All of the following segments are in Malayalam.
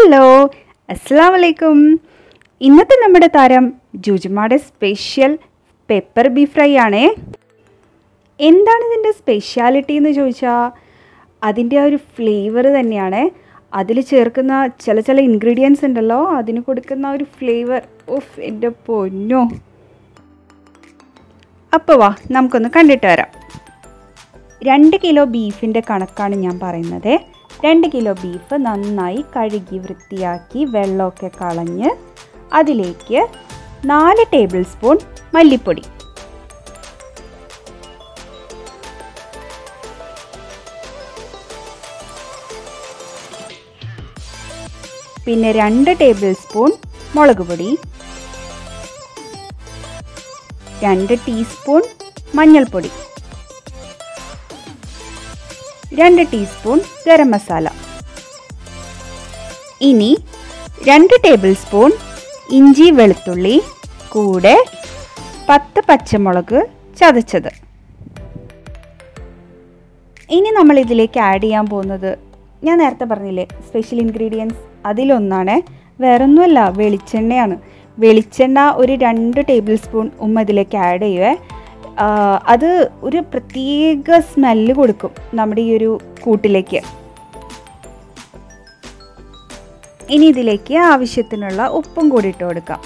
ഹലോ അസ്സാം വലൈക്കും ഇന്നത്തെ നമ്മുടെ താരം ജുജുമാടെ സ്പെഷ്യൽ പെപ്പർ ബീഫ് ഫ്രൈ ആണേ എന്താണ് ഇതിൻ്റെ സ്പെഷ്യാലിറ്റി എന്ന് ചോദിച്ചാൽ അതിൻ്റെ ആ ഒരു ഫ്ലേവർ തന്നെയാണ് അതിൽ ചേർക്കുന്ന ചില ചില ഇൻഗ്രീഡിയൻസ് ഉണ്ടല്ലോ അതിന് കൊടുക്കുന്ന ആ ഒരു ഫ്ലേവർ ഓഫ് എൻ്റെ പൊന്നോ അപ്പോൾ വാ നമുക്കൊന്ന് കണ്ടിട്ട് വരാം രണ്ട് കിലോ ബീഫിൻ്റെ കണക്കാണ് ഞാൻ പറയുന്നത് രണ്ട് കിലോ ബീഫ് നന്നായി കഴുകി വൃത്തിയാക്കി വെള്ളമൊക്കെ കളഞ്ഞ് അതിലേക്ക് നാല് ടേബിൾ സ്പൂൺ മല്ലിപ്പൊടി പിന്നെ രണ്ട് ടേബിൾ സ്പൂൺ മുളക് പൊടി രണ്ട് ടീസ്പൂൺ മഞ്ഞൾപ്പൊടി രണ്ട് ടീസ്പൂൺ ഗരം മസാല ഇനി രണ്ട് ടേബിൾ സ്പൂൺ ഇഞ്ചി വെളുത്തുള്ളി കൂടെ പത്ത് പച്ചമുളക് ചതച്ചത് ഇനി നമ്മൾ ഇതിലേക്ക് ആഡ് ചെയ്യാൻ പോകുന്നത് ഞാൻ നേരത്തെ പറഞ്ഞില്ലേ സ്പെഷ്യൽ ഇൻഗ്രീഡിയൻസ് അതിലൊന്നാണ് വേറൊന്നുമല്ല വെളിച്ചെണ്ണയാണ് വെളിച്ചെണ്ണ ഒരു രണ്ട് ടേബിൾ സ്പൂൺ ഉമ്മ ഇതിലേക്ക് ആഡ് ചെയ്യുവേ അത് ഒരു പ്രത്യേക സ്മെല്ല് കൊടുക്കും നമ്മുടെ ഈ ഒരു കൂട്ടിലേക്ക് ഇനി ഇതിലേക്ക് ആവശ്യത്തിനുള്ള ഉപ്പും കൂടി ഇട്ട് കൊടുക്കാം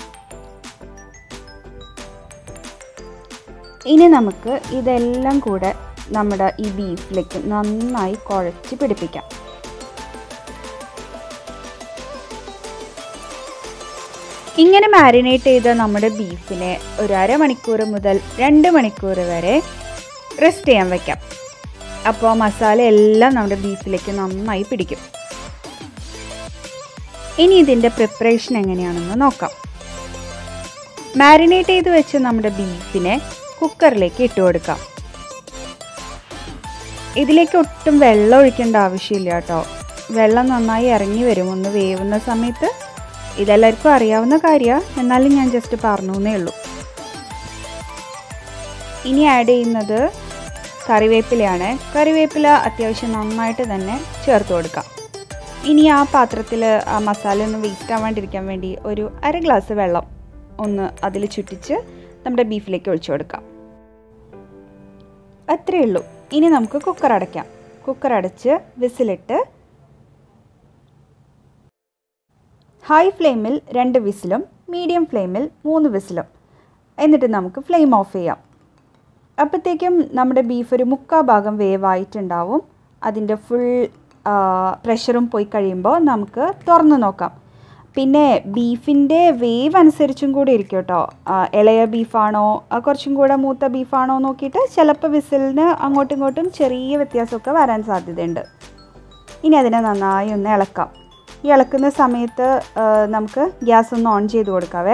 ഇനി നമുക്ക് ഇതെല്ലാം കൂടെ നമ്മുടെ ഈ ബീഫിലേക്ക് നന്നായി കുഴച്ച് പിടിപ്പിക്കാം ഇങ്ങനെ മാരിനേറ്റ് ചെയ്ത നമ്മുടെ ബീഫിനെ ഒരു അരമണിക്കൂർ മുതൽ രണ്ട് മണിക്കൂർ വരെ റെസ്റ്റ് ചെയ്യാൻ വെക്കാം അപ്പോൾ മസാല എല്ലാം നമ്മുടെ ബീഫിലേക്ക് നന്നായി പിടിക്കും ഇനി ഇതിൻ്റെ പ്രിപ്പറേഷൻ എങ്ങനെയാണെന്ന് നോക്കാം മാരിനേറ്റ് ചെയ്ത് വെച്ച് നമ്മുടെ ബീഫിനെ കുക്കറിലേക്ക് ഇട്ട് കൊടുക്കാം ഇതിലേക്ക് ഒട്ടും വെള്ളം ഒഴിക്കേണ്ട ആവശ്യമില്ല കേട്ടോ വെള്ളം നന്നായി ഇറങ്ങി വരും ഒന്ന് വേവുന്ന സമയത്ത് ഇതെല്ലാവർക്കും അറിയാവുന്ന കാര്യമാണ് എന്നാലും ഞാൻ ജസ്റ്റ് പറഞ്ഞു എന്നേ ഉള്ളൂ ഇനി ആഡ് ചെയ്യുന്നത് കറിവേപ്പിലയാണ് കറിവേപ്പില അത്യാവശ്യം നന്നായിട്ട് തന്നെ ചേർത്ത് കൊടുക്കാം ഇനി ആ പാത്രത്തിൽ ആ മസാല ഒന്ന് വേസ്റ്റ് ആവാണ്ടിരിക്കാൻ വേണ്ടി ഒരു അര ഗ്ലാസ് വെള്ളം ഒന്ന് അതിൽ ചുറ്റിച്ച് നമ്മുടെ ബീഫിലേക്ക് ഒഴിച്ചു കൊടുക്കാം അത്രയേ ഉള്ളൂ ഇനി നമുക്ക് കുക്കർ അടയ്ക്കാം കുക്കർ അടച്ച് വിസിലിട്ട് ഹൈ ഫ്ലെയിമിൽ രണ്ട് വിസിലും മീഡിയം ഫ്ലെയിമിൽ മൂന്ന് വിസിലും എന്നിട്ട് നമുക്ക് ഫ്ലെയിം ഓഫ് ചെയ്യാം അപ്പോഴത്തേക്കും നമ്മുടെ ബീഫ് ഒരു മുക്കാ ഭാഗം വേവായിട്ടുണ്ടാവും അതിൻ്റെ ഫുൾ പ്രഷറും പോയി കഴിയുമ്പോൾ നമുക്ക് തുറന്ന് നോക്കാം പിന്നെ ബീഫിൻ്റെ വേവ് അനുസരിച്ചും കൂടി ഇരിക്കും കേട്ടോ ഇളയ ബീഫാണോ കുറച്ചും കൂടെ മൂത്ത ബീഫാണോ നോക്കിയിട്ട് ചിലപ്പോൾ വിസിലിന് അങ്ങോട്ടും ഇങ്ങോട്ടും ചെറിയ വ്യത്യാസമൊക്കെ വരാൻ സാധ്യതയുണ്ട് ഇനി അതിനെ നന്നായി ഒന്ന് ഇളക്കാം ഈ ഇളക്കുന്ന സമയത്ത് നമുക്ക് ഗ്യാസ് ഒന്ന് ഓൺ ചെയ്ത് കൊടുക്കാവേ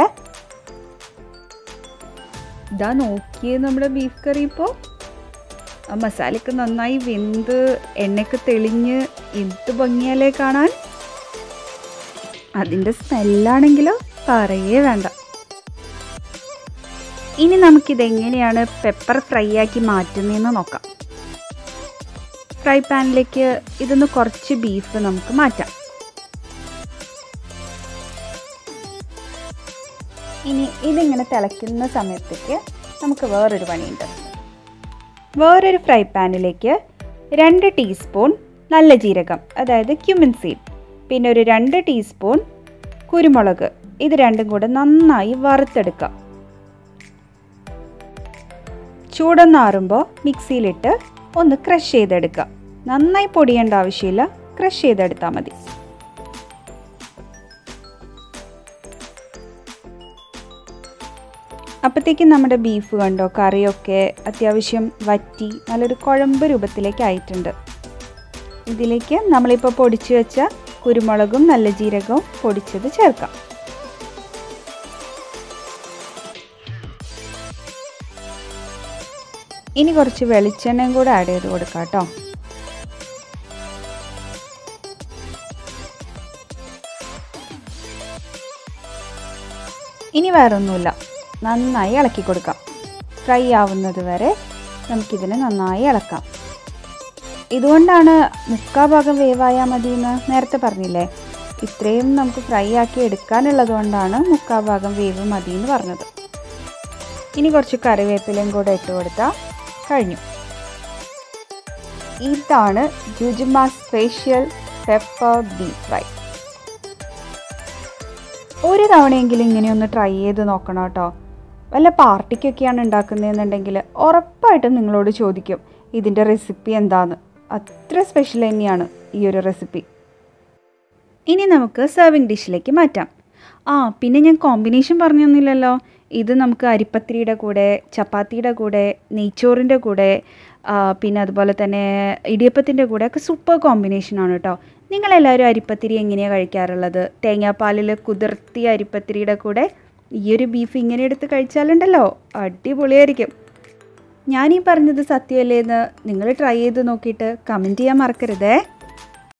ഇതാ നോക്കിയേ നമ്മുടെ ബീഫ് കറി ഇപ്പോൾ ആ മസാലയൊക്കെ നന്നായി വെന്ത് എണ്ണയൊക്കെ തെളിഞ്ഞ് എന്ത് ഭംഗിയാലേ കാണാൻ അതിൻ്റെ സ്മെല്ലാണെങ്കിലോ പറയേ വേണ്ട ഇനി നമുക്കിതെങ്ങനെയാണ് പെപ്പർ ഫ്രൈ ആക്കി മാറ്റുന്നതെന്ന് നോക്കാം ഫ്രൈ പാനിലേക്ക് ഇതൊന്ന് കുറച്ച് ബീഫ് നമുക്ക് മാറ്റാം ഇനി ഇതിങ്ങനെ തിളയ്ക്കുന്ന സമയത്തേക്ക് നമുക്ക് വേറൊരു പണിയുണ്ട് വേറൊരു ഫ്രൈ പാനിലേക്ക് രണ്ട് ടീസ്പൂൺ നല്ല ജീരകം അതായത് ക്യുമിൻ സീഡ് പിന്നെ ഒരു രണ്ട് ടീസ്പൂൺ കുരുമുളക് ഇത് രണ്ടും കൂടെ നന്നായി വറുത്തെടുക്കാം ചൂടൊന്നാറുമ്പോൾ മിക്സിയിലിട്ട് ഒന്ന് ക്രഷ് ചെയ്തെടുക്കുക നന്നായി പൊടിയേണ്ട ആവശ്യമില്ല ക്രഷ് ചെയ്തെടുത്താൽ മതി അപ്പോഴത്തേക്കും നമ്മുടെ ബീഫ് കണ്ടോ കറിയൊക്കെ അത്യാവശ്യം വറ്റി നല്ലൊരു കുഴമ്പ് രൂപത്തിലേക്ക് ആയിട്ടുണ്ട് ഇതിലേക്ക് നമ്മളിപ്പോൾ പൊടിച്ചു വെച്ച കുരുമുളകും നല്ല ജീരകവും പൊടിച്ചത് ചേർക്കാം ഇനി കുറച്ച് വെളിച്ചെണ്ണയും കൂടെ ആഡ് ചെയ്ത് കൊടുക്കാം കേട്ടോ ഇനി വേറൊന്നുമില്ല നന്നായി ഇളക്കി കൊടുക്കാം ഫ്രൈ ആവുന്നത് വരെ നമുക്കിതിനെ നന്നായി ഇളക്കാം ഇതുകൊണ്ടാണ് മുക്കാ ഭാഗം വേവായാൽ മതി എന്ന് നേരത്തെ പറഞ്ഞില്ലേ ഇത്രയും നമുക്ക് ഫ്രൈ ആക്കി എടുക്കാനുള്ളത് കൊണ്ടാണ് മുക്കാൽ ഭാഗം വേവ് മതി എന്ന് പറഞ്ഞത് ഇനി കുറച്ച് കറിവേപ്പിലയും കൂടെ ഇട്ട് കൊടുത്താൽ കഴിഞ്ഞു ഇതാണ് Jujuma special pepper beef fry ഒരു തവണയെങ്കിലും ഇങ്ങനെ ഒന്ന് ട്രൈ ചെയ്ത് നോക്കണം കേട്ടോ വല്ല പാർട്ടിക്കൊക്കെയാണ് ഉണ്ടാക്കുന്നതെന്നുണ്ടെങ്കിൽ ഉറപ്പായിട്ടും നിങ്ങളോട് ചോദിക്കും ഇതിൻ്റെ റെസിപ്പി എന്താന്ന് അത്ര സ്പെഷ്യൽ തന്നെയാണ് ഈ ഒരു റെസിപ്പി ഇനി നമുക്ക് സെർവിങ് ഡിഷിലേക്ക് മാറ്റാം ആ പിന്നെ ഞാൻ കോമ്പിനേഷൻ പറഞ്ഞൊന്നുമില്ലല്ലോ ഇത് നമുക്ക് അരിപ്പത്തിരിയുടെ കൂടെ ചപ്പാത്തിയുടെ കൂടെ നെയ്ച്ചോറിൻ്റെ കൂടെ ആ, പിന്നെ അതുപോലെ തന്നെ ഇടിയപ്പത്തിൻ്റെ കൂടെ ഒക്കെ സൂപ്പർ കോമ്പിനേഷനാണ് കേട്ടോ നിങ്ങളെല്ലാവരും അരിപ്പത്തിരി എങ്ങനെയാണ് കഴിക്കാറുള്ളത് തേങ്ങാപ്പാലിൽ കുതിർത്തിയ അരിപ്പത്തിരിയുടെ കൂടെ ഈ ഒരു ബീഫ് ഇങ്ങനെ എടുത്ത് കഴിച്ചാലുണ്ടല്ലോ അടിപൊളിയായിരിക്കും ഞാനീ പറഞ്ഞത് സത്യമല്ലേ എന്ന് നിങ്ങൾ ട്രൈ ചെയ്ത് നോക്കിയിട്ട് കമൻറ്റ് ചെയ്യാൻ മറക്കരുതേ